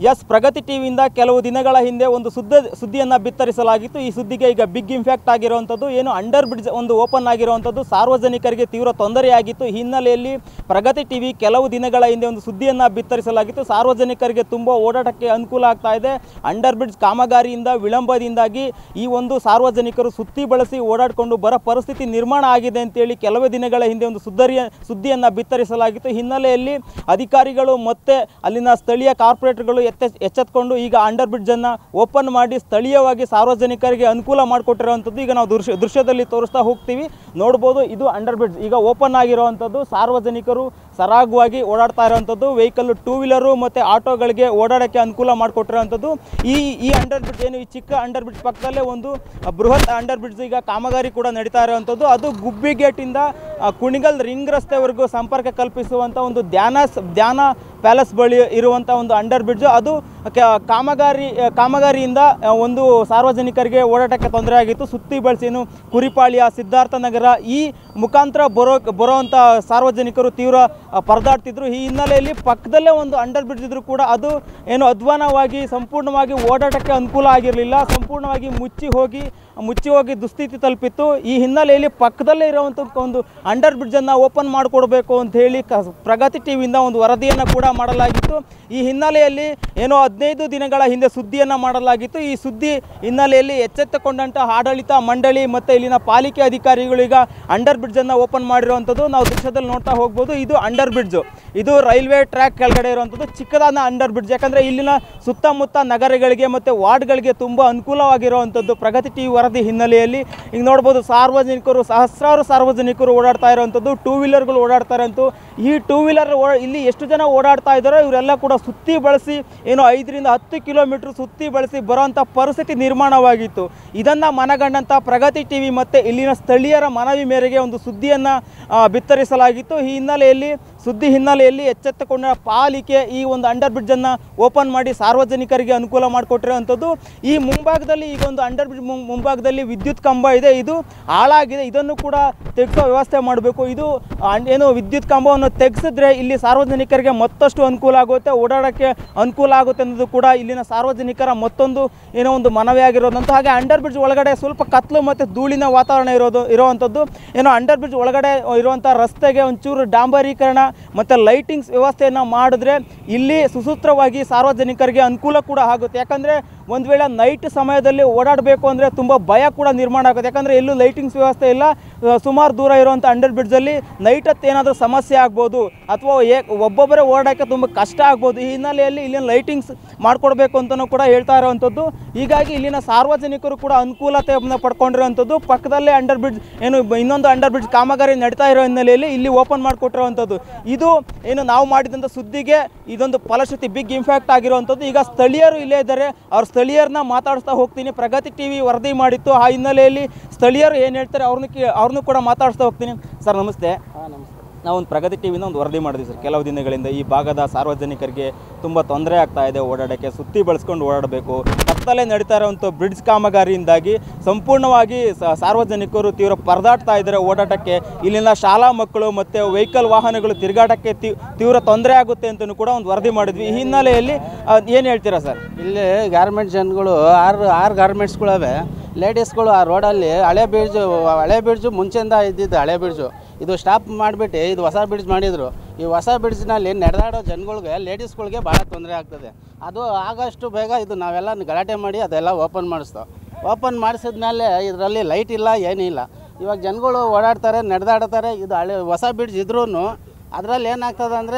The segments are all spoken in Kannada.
ಎಸ್ ಪ್ರಗತಿ ಟಿವಿಯಿಂದ ಕೆಲವು ದಿನಗಳ ಹಿಂದೆ ಒಂದು ಸುದ್ದ ಸುದ್ದಿಯನ್ನು ಬಿತ್ತರಿಸಲಾಗಿತ್ತು ಈ ಸುದ್ದಿಗೆ ಈಗ ಬಿಗ್ ಇಂಪ್ಯಾಕ್ಟ್ ಆಗಿರುವಂಥದ್ದು ಏನು ಅಂಡರ್ ಬ್ರಿಡ್ಜ್ ಒಂದು ಓಪನ್ ಆಗಿರುವಂಥದ್ದು ಸಾರ್ವಜನಿಕರಿಗೆ ತೀವ್ರ ತೊಂದರೆಯಾಗಿತ್ತು ಈ ಹಿನ್ನೆಲೆಯಲ್ಲಿ ಪ್ರಗತಿ ಟಿವಿ ಕೆಲವು ದಿನಗಳ ಹಿಂದೆ ಒಂದು ಸುದ್ದಿಯನ್ನು ಬಿತ್ತರಿಸಲಾಗಿತ್ತು ಸಾರ್ವಜನಿಕರಿಗೆ ತುಂಬ ಓಡಾಟಕ್ಕೆ ಅನುಕೂಲ ಆಗ್ತಾ ಇದೆ ಅಂಡರ್ ಬ್ರಿಡ್ಜ್ ಕಾಮಗಾರಿಯಿಂದ ವಿಳಂಬದಿಂದಾಗಿ ಈ ಒಂದು ಸಾರ್ವಜನಿಕರು ಸುತ್ತಿ ಬಳಸಿ ಓಡಾಡಿಕೊಂಡು ಬರೋ ಪರಿಸ್ಥಿತಿ ನಿರ್ಮಾಣ ಆಗಿದೆ ಅಂತೇಳಿ ಕೆಲವೇ ದಿನಗಳ ಹಿಂದೆ ಒಂದು ಸುದ್ದರಿಯ ಸುದ್ದಿಯನ್ನು ಬಿತ್ತರಿಸಲಾಗಿತ್ತು ಈ ಹಿನ್ನೆಲೆಯಲ್ಲಿ ಅಧಿಕಾರಿಗಳು ಮತ್ತೆ ಅಲ್ಲಿನ ಸ್ಥಳೀಯ ಕಾರ್ಪೊರೇಟರ್ಗಳು ಎತ್ತೆ ಎಚ್ಚೆತ್ಕೊಂಡು ಈಗ ಅಂಡರ್ ಬ್ರಿಡ್ಜನ್ನು ಓಪನ್ ಮಾಡಿ ಸ್ಥಳೀಯವಾಗಿ ಸಾರ್ವಜನಿಕರಿಗೆ ಅನುಕೂಲ ಮಾಡಿಕೊಟ್ಟಿರುವಂಥದ್ದು ಈಗ ನಾವು ದೃಶ್ಯ ದೃಶ್ಯದಲ್ಲಿ ತೋರಿಸ್ತಾ ಹೋಗ್ತೀವಿ ನೋಡ್ಬೋದು ಇದು ಅಂಡರ್ ಬ್ರಿಡ್ಜ್ ಈಗ ಓಪನ್ ಆಗಿರುವಂಥದ್ದು ಸಾರ್ವಜನಿಕರು ಸರಾಗವಾಗಿ ಓಡಾಡ್ತಾ ಇರುವಂಥದ್ದು ವೆಹಿಕಲ್ ಟೂ ವೀಲರು ಮತ್ತು ಆಟೋಗಳಿಗೆ ಓಡಾಡೋಕ್ಕೆ ಅನುಕೂಲ ಮಾಡಿಕೊಟ್ಟಿರುವಂಥದ್ದು ಈ ಈ ಅಂಡರ್ ಬ್ರಿಡ್ಜ್ ಏನು ಈ ಚಿಕ್ಕ ಅಂಡರ್ ಬ್ರಿಡ್ಜ್ ಪಕ್ಕದಲ್ಲೇ ಒಂದು ಬೃಹತ್ ಅಂಡರ್ ಬ್ರಿಡ್ಜ್ ಈಗ ಕಾಮಗಾರಿ ಕೂಡ ನಡೀತಾ ಇರುವಂಥದ್ದು ಅದು ಗುಬ್ಬಿ ಗೇಟಿಂದ ಆ, ಕುಣಿಗಲ್ ರಿಂಗ್ ರಸ್ತೆವರೆಗೂ ಸಂಪರ್ಕ ಕಲ್ಪಿಸುವಂಥ ಒಂದು ಧ್ಯಾನ ಸ್- ಧ್ಯಾನ ಪ್ಯಾಲೇಸ್ ಬಳಿ ಇರುವಂಥ ಒಂದು ಅಂಡರ್ ಬ್ರಿಡ್ಜ್ ಅದು ಕ- ಕಾಮಗಾರಿ ಆ, ಕಾಮಗಾರಿಯಿಂದ ಆ, ಒಂದು ಸಾರ್ವಜನಿಕರಿಗೆ ಓಡಾಟಕ್ಕೆ ತೊಂದರೆ ಆಗಿತ್ತು ಸುತ್ತಿ ಬಳಸಿ ಏನು ಕುರಿಪಾಳ್ಯ ಸಿದ್ಧಾರ್ಥ ನಗರ ಈ ಮುಖಾಂತರ ಬರೋ ಬರುವಂಥ ಸಾರ್ವಜನಿಕರು ತೀವ್ರ ಆ, ಪರದಾಡ್ತಿದ್ರು ಈ ಹಿನ್ನೆಲೆಯಲ್ಲಿ ಪಕ್ಕದಲ್ಲೇ ಒಂದು ಅಂಡರ್ ಬ್ರಿಡ್ಜ್ ಇದ್ರೂ ಕೂಡ ಅದು ಏನು ಅಧ್ವಾನವಾಗಿ ಸಂಪೂರ್ಣವಾಗಿ ಓಡಾಟಕ್ಕೆ ಅನುಕೂಲ ಆಗಿರಲಿಲ್ಲ ಸಂಪೂರ್ಣವಾಗಿ ಮುಚ್ಚಿ ಹೋಗಿ ಮುಚ್ಚಿ ಹೋಗಿ ದುಸ್ಥಿತಿ ತಲುಪಿತ್ತು ಈ ಹಿನ್ನೆಲೆಯಲ್ಲಿ ಪಕ್ಕದಲ್ಲೇ ಇರುವಂಥ ಒಂದು ಅಂಡರ್ ಬ್ರಿಡ್ಜನ್ನು ಓಪನ್ ಮಾಡಿಕೊಡ್ಬೇಕು ಅಂತ ಹೇಳಿ ಕ ಪ್ರಗತಿ ಟಿವಿಯಿಂದ ಒಂದು ವರದಿಯನ್ನು ಕೂಡ ಮಾಡಲಾಗಿತ್ತು ಈ ಹಿನ್ನೆಲೆಯಲ್ಲಿ ಏನೋ ಹದಿನೈದು ದಿನಗಳ ಹಿಂದೆ ಸುದ್ದಿಯನ್ನು ಮಾಡಲಾಗಿತ್ತು ಈ ಸುದ್ದಿ ಹಿನ್ನೆಲೆಯಲ್ಲಿ ಎಚ್ಚೆತ್ತುಕೊಂಡಂಥ ಆಡಳಿತ ಮಂಡಳಿ ಮತ್ತು ಇಲ್ಲಿನ ಪಾಲಿಕೆ ಅಧಿಕಾರಿಗಳು ಈಗ ಅಂಡರ್ ಬ್ರಿಡ್ಜನ್ನು ಓಪನ್ ಮಾಡಿರುವಂಥದ್ದು ನಾವು ದೃಶ್ಯದಲ್ಲಿ ನೋಡ್ತಾ ಹೋಗ್ಬೋದು ಇದು ಅಂಡರ್ ಬ್ರಿಡ್ಜು ಇದು ರೈಲ್ವೆ ಟ್ರ್ಯಾಕ್ ಕೆಳಗಡೆ ಇರುವಂಥದ್ದು ಚಿಕ್ಕದಾದ ಅಂಡರ್ ಬ್ರಿಡ್ಜ್ ಯಾಕಂದರೆ ಇಲ್ಲಿನ ಸುತ್ತಮುತ್ತ ನಗರಗಳಿಗೆ ಮತ್ತು ವಾರ್ಡ್ಗಳಿಗೆ ತುಂಬ ಅನುಕೂಲವಾಗಿರುವಂಥದ್ದು ಪ್ರಗತಿ ಟಿ ವರದಿ ಹಿನ್ನೆಲೆಯಲ್ಲಿ ಈಗ ನೋಡ್ಬೋದು ಸಾರ್ವಜನಿಕರು ಸಹಸ್ರಾರು ಸಾರ್ವಜನಿಕರು ಓಡಾಡ್ತಾ ಇರುವಂಥದ್ದು ಟೂ ವೀಲರ್ಗಳು ಓಡಾಡ್ತಾ ಇರೋಂಥದ್ದು ಈ ಟೂ ವೀಲರ್ ಇಲ್ಲಿ ಎಷ್ಟು ಜನ ಓಡಾಡ್ತಾ ಇದ್ದಾರೋ ಇವರೆಲ್ಲ ಕೂಡ ಸುತ್ತಿ ಬಳಸಿ ಏನು ಐದರಿಂದ ಹತ್ತು ಕಿಲೋಮೀಟ್ರ್ ಸುತ್ತಿ ಬಳಸಿ ಬರೋಂಥ ಪರಿಸ್ಥಿತಿ ನಿರ್ಮಾಣವಾಗಿತ್ತು ಇದನ್ನು ಮನಗಂಡಂಥ ಪ್ರಗತಿ ಟಿವಿ ಮತ್ತು ಇಲ್ಲಿನ ಸ್ಥಳೀಯರ ಮನವಿ ಮೇರೆಗೆ ಒಂದು ಸುದ್ದಿಯನ್ನು ಬಿತ್ತರಿಸಲಾಗಿತ್ತು ಈ ಹಿನ್ನೆಲೆಯಲ್ಲಿ ಸುದ್ದಿ ಹಿನ್ನೆಲೆಯಲ್ಲಿ ಎಚ್ಚೆತ್ತುಕೊಂಡ ಪಾಲಿಕೆ ಈ ಒಂದು ಅಂಡರ್ ಬ್ರಿಡ್ಜನ್ನು ಓಪನ್ ಮಾಡಿ ಸಾರ್ವಜನಿಕರಿಗೆ ಅನುಕೂಲ ಮಾಡಿಕೊಟ್ಟಿರುವಂಥದ್ದು ಈ ಮುಂಭಾಗದಲ್ಲಿ ಈಗ ಒಂದು ಅಂಡರ್ ಬ್ರಿಡ್ಜ್ ಮುಂಭಾಗದಲ್ಲಿ ವಿದ್ಯುತ್ ಕಂಬ ಇದೆ ಇದು ಹಾಳಾಗಿದೆ ಇದನ್ನು ಕೂಡ ತೆಗೆಸೋ ವ್ಯವಸ್ಥೆ ಮಾಡಬೇಕು ಇದು ಅನ್- ಏನು ವಿದ್ಯುತ್ ಕಂಬವನ್ನು ತೆಗೆಸಿದ್ರೆ ಇಲ್ಲಿ ಸಾರ್ವಜನಿಕರಿಗೆ ಮತ್ತಷ್ಟು ಅನುಕೂಲ ಆಗುತ್ತೆ ಓಡಾಡೋಕ್ಕೆ ಅನುಕೂಲ ಆಗುತ್ತೆ ಅನ್ನೋದು ಕೂಡ ಇಲ್ಲಿನ ಸಾರ್ವಜನಿಕರ ಮತ್ತೊಂದು ಏನೋ ಒಂದು ಮನವಿ ಆಗಿರೋದಂತ ಹಾಗೆ ಅಂಡರ್ ಬ್ರಿಡ್ಜ್ ಒಳಗಡೆ ಸ್ವಲ್ಪ ಕತ್ಲು ಮತ್ತು ಧೂಳಿನ ವಾತಾವರಣ ಇರೋದು ಇರುವಂಥದ್ದು ಏನೋ ಅಂಡರ್ ಬ್ರಿಡ್ಜ್ ಒಳಗಡೆ ಇರುವಂಥ ರಸ್ತೆಗೆ ಒಂಚೂರು ಡಾಂಬರೀಕರಣ ಮತ್ತು ಲೈಟಿಂಗ್ಸ್ ವ್ಯವಸ್ಥೆಯನ್ನು ಮಾಡಿದ್ರೆ ಇಲ್ಲಿ ಸುಸೂತ್ರವಾಗಿ ಸಾರ್ವಜನಿಕರಿಗೆ ಅನುಕೂಲ ಕೂಡ ಆಗುತ್ತೆ ಯಾಕಂದರೆ ಒಂದು ವೇಳೆ ನೈಟ್ ಸಮಯದಲ್ಲಿ ಓಡಾಡಬೇಕು ಅಂದರೆ ತುಂಬ ಭಯ ಕೂಡ ನಿರ್ಮಾಣ ಆಗುತ್ತೆ ಯಾಕಂದರೆ ಎಲ್ಲೂ ಲೈಟಿಂಗ್ಸ್ ವ್ಯವಸ್ಥೆ ಇಲ್ಲ ಆ, ಸುಮಾರು ದೂರ ಇರುವಂಥ ಅಂಡರ್ ಬ್ರಿಡ್ಜಲ್ಲಿ ನೈಟ್ ಹೊತ್ತು ಏನಾದರೂ ಸಮಸ್ಯೆ ಆಗ್ಬೋದು ಅಥವಾ ಏ ಒಬ್ಬೊಬ್ಬರೇ ಓಡಾಡೋಕ್ಕೆ ತುಂಬ ಕಷ್ಟ ಆಗ್ಬೋದು ಈ ಹಿನ್ನೆಲೆಯಲ್ಲಿ ಇಲ್ಲಿನ ಲೈಟಿಂಗ್ಸ್ ಮಾಡಿಕೊಡ್ಬೇಕು ಅಂತಲೂ ಕೂಡ ಹೇಳ್ತಾ ಇರುವಂಥದ್ದು ಹೀಗಾಗಿ ಇಲ್ಲಿನ ಸಾರ್ವಜನಿಕರು ಕೂಡ ಅನುಕೂಲತೆಯನ್ನು ಪಡ್ಕೊಂಡಿರುವಂಥದ್ದು ಪಕ್ಕದಲ್ಲೇ ಅಂಡರ್ ಬ್ರಿಡ್ಜ್ ಏನು ಬ- ಇನ್ನೊಂದು ಅಂಡರ್ ಬ್ರಿಡ್ಜ್ ಕಾಮಗಾರಿ ನಡೀತಾ ಇರೋ ಹಿನ್ನೆಲೆಯಲ್ಲಿ ಇಲ್ಲಿ ಓಪನ್ ಮಾಡಿಕೊಟ್ಟಿರುವಂಥದ್ದು ಇದು ಏನು ನಾವು ಮಾಡಿದಂಥ ಸುದ್ದಿಗೆ ಇದೊಂದು ಫಲಶ್ರುತಿ ಬಿಗ್ ಇಂಪ್ಯಾಕ್ಟ್ ಆಗಿರುವಂಥದ್ದು ಈಗ ಸ್ಥಳೀಯರು ಇಲ್ಲೇ ಇದ್ದಾರೆ ಅವ್ರ ಸ್ಥಳೀಯರನ್ನ ಮಾತಾಡಿಸ್ತಾ ಹೋಗ್ತೀನಿ ಪ್ರಗತಿ ಟಿ ವಿ ವರದಿ ಮಾಡಿತ್ತು ಆ ಹಿನ್ನೆಲೆಯಲ್ಲಿ ಸ್ಥಳೀಯರು ಏನು ಹೇಳ್ತಾರೆ ಅವ್ರನ್ನ ಕೇ ಅವ್ರನ್ನೂ ಕೂಡ ಮಾತಾಡಿಸ್ತಾ ಹೋಗ್ತೀನಿ ಸರ್ ನಮಸ್ತೆ ನಾವು ಒಂದು ಪ್ರಗತಿ ಟಿವಿಯಿಂದ ಒಂದು ವರದಿ ಮಾಡಿದ್ವಿ ಸರ್ ಕೆಲವು ದಿನಗಳಿಂದ ಈ ಭಾಗದ ಸಾರ್ವಜನಿಕರಿಗೆ ತುಂಬ ತೊಂದರೆ ಆಗ್ತಾ ಇದೆ ಓಡಾಡೋಕ್ಕೆ ಸುತ್ತಿ ಬಳಸ್ಕೊಂಡು ಓಡಾಡಬೇಕು ಪಕ್ಕದಲ್ಲೇ ನಡೀತಾ ಇರುವಂಥ ಬ್ರಿಡ್ಜ್ ಕಾಮಗಾರಿಯಿಂದಾಗಿ ಸಂಪೂರ್ಣವಾಗಿ ಸ- ಸಾರ್ವಜನಿಕರು ತೀವ್ರ ಪರದಾಡ್ತಾ ಇದ್ದಾರೆ ಓಡಾಟಕ್ಕೆ ಇಲ್ಲಿನ ಶಾಲಾ ಮಕ್ಕಳು ಮತ್ತು ವೆಹಿಕಲ್ ವಾಹನಗಳು ತಿರುಗಾಟಕ್ಕೆ ತೀ- ತೀವ್ರ ತೊಂದರೆ ಆಗುತ್ತೆ ಅಂತಲೂ ಕೂಡ ಒಂದು ವರದಿ ಮಾಡಿದ್ವಿ ಈ ಹಿನ್ನೆಲೆಯಲ್ಲಿ ಏನು ಹೇಳ್ತೀರಾ ಸರ್ ಇಲ್ಲಿ ಗಾರ್ಮೆಂಟ್ ಜನಗಳು ಆರು ಆರು ಗಾರ್ಮೆಂಟ್ಸ್ಗಳವೆ ಲೇಡೀಸ್ಗಳು ಆ ರೋಡಲ್ಲಿ ಹಳೆ ಬ್ರಿಡ್ಜು ಹಳೆ ಬ್ರಿಡ್ಜು ಮುಂಚೆಯಿಂದ ಇದ್ದಿದ್ದು ಹಳೆ ಬ್ರಿಡ್ಜು ಇದು ಸ್ಟಾಪ್ ಮಾಡಿಬಿಟ್ಟು ಇದು ಹೊಸ ಬ್ರಿಡ್ಜ್ ಮಾಡಿದರು ಈ ಹೊಸ ಬ್ರಿಡ್ಜ್ನಲ್ಲಿ ನಡೆದಾಡೋ ಜನಗಳಿಗೆ ಲೇಡೀಸ್ಗಳಿಗೆ ಭಾಳ ತೊಂದರೆ ಆಗ್ತದೆ ಅದು ಆಗಷ್ಟು ಬೇಗ ಇದು ನಾವೆಲ್ಲ ಗಲಾಟೆ ಮಾಡಿ ಅದೆಲ್ಲ ಓಪನ್ ಮಾಡಿಸ್ತಾವೆ ಓಪನ್ ಮಾಡಿಸಿದ್ಮೇಲೆ ಇದರಲ್ಲಿ ಲೈಟ್ ಇಲ್ಲ ಏನಿಲ್ಲ ಇವಾಗ ಜನಗಳು ಓಡಾಡ್ತಾರೆ ನಡೆದಾಡ್ತಾರೆ ಇದು ಹಳೆ ಹೊಸ ಬ್ರಿಡ್ಜ್ ಇದ್ರೂ ಅದರಲ್ಲಿ ಏನಾಗ್ತದೆ ಅಂದರೆ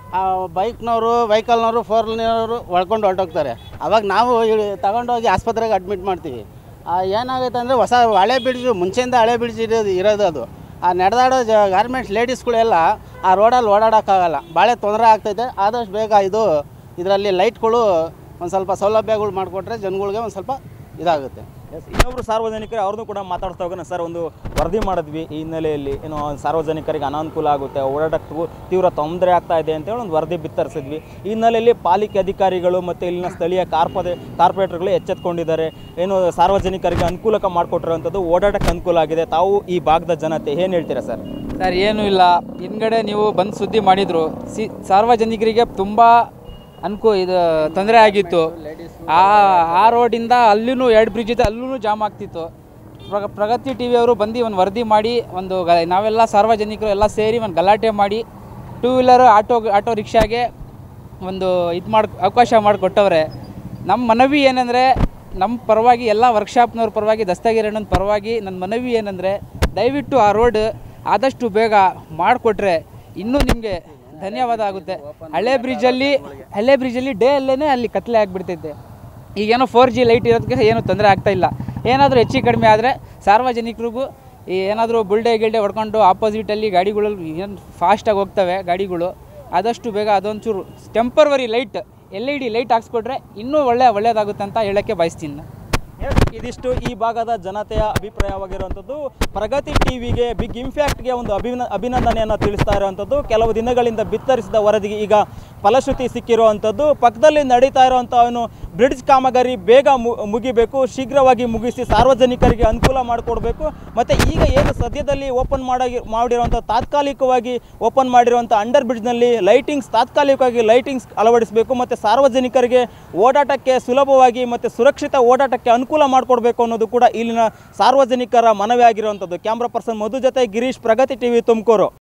ಬೈಕ್ನವರು ವೆಹಿಕಲ್ನವರು ಫೋರ್ ವೀಲರ್ನವರು ಹೊಡ್ಕೊಂಡು ಹೊರಟೋಗ್ತಾರೆ ಅವಾಗ ನಾವು ಇಳಿ- ತಗೊಂಡೋಗಿ ಆಸ್ಪತ್ರೆಗೆ ಅಡ್ಮಿಟ್ ಮಾಡ್ತೀವಿ ಆ, ಏನಾಗುತ್ತೆ ಅಂದರೆ ಹೊಸ ಹಳೆ ಬ್ರಿಡ್ಜು ಮುಂಚೆಯಿಂದ ಹಳೆ ಬ್ರಿಡ್ಜ್ ಇರೋದು ಇರೋದು ಅದು ಆ ನಡೆದಾಡೋ ಜ ಗಾರ್ಮೆಂಟ್ಸ್ ಲೇಡೀಸ್ಗಳೆಲ್ಲ ಆ ರೋಡಲ್ಲಿ ಓಡಾಡೋಕ್ಕಾಗಲ್ಲ ಭಾಳ ತೊಂದರೆ ಆಗ್ತೈತೆ ಆದಷ್ಟು ಬೇಗ ಇದು ಇದರಲ್ಲಿ ಲೈಟ್ಗಳು ಒಂದು ಸ್ವಲ್ಪ ಸೌಲಭ್ಯಗಳು ಮಾಡಿಕೊಟ್ರೆ ಜನಗಳಿಗೆ ಒಂದು ಸ್ವಲ್ಪ ಇದಾಗುತ್ತೆ ಎಸ್ ಇನ್ನೊಬ್ರು ಸಾರ್ವಜನಿಕರು ಅವ್ರನ್ನೂ ಕೂಡ ಮಾತಾಡ್ತಾ ಹೋಗೋಣ ಸರ್ ಒಂದು ವರದಿ ಮಾಡಿದ್ವಿ ಈ ಹಿನ್ನೆಲೆಯಲ್ಲಿ ಏನೋ ಸಾರ್ವಜನಿಕರಿಗೆ ಅನಾನುಕೂಲ ಆಗುತ್ತೆ ಓಡಾಟಕ್ಕೆ ತೀವ್ರ- ತೀವ್ರ ತೊಂದರೆ ಆಗ್ತಾ ಇದೆ ಅಂತೇಳಿ ಒಂದು ವರದಿ ಬಿತ್ತರಿಸಿದ್ವಿ ಈ ಹಿನ್ನೆಲೆಯಲ್ಲಿ ಪಾಲಿಕೆ ಅಧಿಕಾರಿಗಳು ಮತ್ತು ಇಲ್ಲಿನ ಸ್ಥಳೀಯ ಕಾರ್ಪೊರೇ ಕಾರ್ಪೊರೇಟರ್ಗಳು ಎಚ್ಚೆತ್ಕೊಂಡಿದ್ದಾರೆ ಏನು ಸಾರ್ವಜನಿಕರಿಗೆ ಅನುಕೂಲಕ ಮಾಡಿಕೊಟ್ಟಿರುವಂಥದ್ದು ಓಡಾಟಕ್ಕೆ ಅನುಕೂಲ ಆಗಿದೆ ತಾವು ಈ ಭಾಗದ ಜನತೆ ಏನು ಹೇಳ್ತೀರಾ ಸರ್ ಸರ್ ಏನೂ ಇಲ್ಲ ಹಿಂದ್ಗಡೆ ನೀವು ಬಂದು ಸುದ್ದಿ ಮಾಡಿದ್ರು ಸಿ ಸಾರ್ವಜನಿಕರಿಗೆ ತುಂಬ ಅನ್ಕೋ ಇದು ತೊಂದರೆ ಆಗಿತ್ತು ಆ ಆ ರೋಡಿಂದ ಅಲ್ಲೂ ಎರಡು ಬ್ರಿಡ್ಜ್ ಇದೆ ಅಲ್ಲೂ ಜಾಮ್ ಆಗ್ತಿತ್ತು ಪ್ರಗ ಪ್ರಗತಿ ಟಿ ವಿಯವರು ಬಂದು ಒಂದು ವರದಿ ಮಾಡಿ ಒಂದು ಗ ನಾವೆಲ್ಲ ಸಾರ್ವಜನಿಕರು ಎಲ್ಲ ಸೇರಿ ಒಂದು ಗಲಾಟೆ ಮಾಡಿ ಟೂ ವೀಲರ್ ಆಟೋ ಆಟೋ ರಿಕ್ಷಾಗೆ ಒಂದು ಇದು ಮಾಡಿ ಅವಕಾಶ ಮಾಡಿಕೊಟ್ಟವ್ರೆ ನಮ್ಮ ಮನವಿ ಏನಂದರೆ ನಮ್ಮ ಪರವಾಗಿ ಎಲ್ಲ ವರ್ಕ್ಶಾಪ್ನವ್ರ ಪರವಾಗಿ ದಸ್ತಗಿರಣ್ಣನ ಪರವಾಗಿ ನನ್ನ ಮನವಿ ಏನಂದರೆ ದಯವಿಟ್ಟು ಆ ರೋಡ್ ಆದಷ್ಟು ಬೇಗ ಮಾಡಿಕೊಟ್ರೆ ಇನ್ನೂ ನಿಮಗೆ ಧನ್ಯವಾದ ಆಗುತ್ತೆ ಹಳೆ ಬ್ರಿಡ್ಜಲ್ಲಿ ಹಳೆ ಬ್ರಿಡ್ಜಲ್ಲಿ ಡೇ ಅಲ್ಲೇ ಅಲ್ಲಿ ಕತ್ಲೆ ಆಗಿಬಿಡ್ತೈತೆ ಈಗೇನೋ ಫೋರ್ ಜಿ ಲೈಟ್ ಇರೋದಕ್ಕೆ ಏನೂ ತೊಂದರೆ ಆಗ್ತಾ ಇಲ್ಲ ಏನಾದರೂ ಹೆಚ್ಚು ಕಡಿಮೆ ಆದರೆ ಸಾರ್ವಜನಿಕರಿಗೂ ಈ ಏನಾದರೂ ಬುಲ್ಡೆ ಗಿಲ್ಡೆ ಹೊಡ್ಕೊಂಡು ಆಪೋಸಿಟಲ್ಲಿ ಗಾಡಿಗಳು ಏನು ಫಾಸ್ಟಾಗಿ ಹೋಗ್ತವೆ ಗಾಡಿಗಳು ಆದಷ್ಟು ಬೇಗ ಅದೊಂಚೂರು temporary light L E D light ಹಾಕ್ಸ್ಕೊಟ್ರೆ ಇನ್ನೂ ಒಳ್ಳೆ ಒಳ್ಳೆಯದಾಗುತ್ತೆ ಅಂತ ಹೇಳೋಕ್ಕೆ ಬಯಸ್ತೀನಿ ನಾನು. ಎಸ್, ಇದಿಷ್ಟು ಈ ಭಾಗದ ಜನತೆಯ ಅಭಿಪ್ರಾಯವಾಗಿರುವಂಥದ್ದು ಪ್ರಗತಿ ಟಿವಿಗೆ ಬಿಗ್ ಇಂಪ್ಯಾಕ್ಟ್ಗೆ ಒಂದು ಅಭಿನ ಅಭಿನಂದನೆಯನ್ನು ತಿಳಿಸ್ತಾ ಇರುವಂಥದ್ದು ಕೆಲವು ದಿನಗಳಿಂದ ಬಿತ್ತರಿಸಿದ ವರದಿಗೆ ಈಗ ಫಲಶ್ರುತಿ ಸಿಕ್ಕಿರುವಂಥದ್ದು ಪಕ್ಕದಲ್ಲಿ ನಡೀತಾ ಇರುವಂಥ ಅವನು ಬ್ರಿಡ್ಜ್ ಕಾಮಗಾರಿ ಬೇಗ ಮು ಮುಗಿಬೇಕು ಶೀಘ್ರವಾಗಿ ಮುಗಿಸಿ ಸಾರ್ವಜನಿಕರಿಗೆ ಅನುಕೂಲ ಮಾಡಿಕೊಡ್ಬೇಕು ಮತ್ತು ಈಗ ಏನು ಸದ್ಯದಲ್ಲಿ ಓಪನ್ ಮಾಡಾಗಿ ಮಾಡಿರುವಂಥ ತಾತ್ಕಾಲಿಕವಾಗಿ ಓಪನ್ ಮಾಡಿರುವಂಥ ಅಂಡರ್ ಬ್ರಿಡ್ಜ್ನಲ್ಲಿ ಲೈಟಿಂಗ್ಸ್ ತಾತ್ಕಾಲಿಕವಾಗಿ ಲೈಟಿಂಗ್ಸ್ ಅಳವಡಿಸಬೇಕು ಮತ್ತು ಸಾರ್ವಜನಿಕರಿಗೆ ಓಡಾಟಕ್ಕೆ ಸುಲಭವಾಗಿ ಮತ್ತು ಸುರಕ್ಷಿತ ಓಡಾಟಕ್ಕೆ ಅನುಕೂಲ ಮಾಡಿಕೊಡ್ಬೇಕು ಅನ್ನೋದು ಕೂಡ ಇಲ್ಲಿನ ಸಾರ್ವಜನಿಕರ ಮನವಿ ಆಗಿರುವಂಥದ್ದು ಕ್ಯಾಮ್ರಾ ಪರ್ಸನ್ ಮಧು ಜೊತೆ ಗಿರೀಶ್ ಪ್ರಗತಿ ಟಿವಿ ತುಮಕೂರು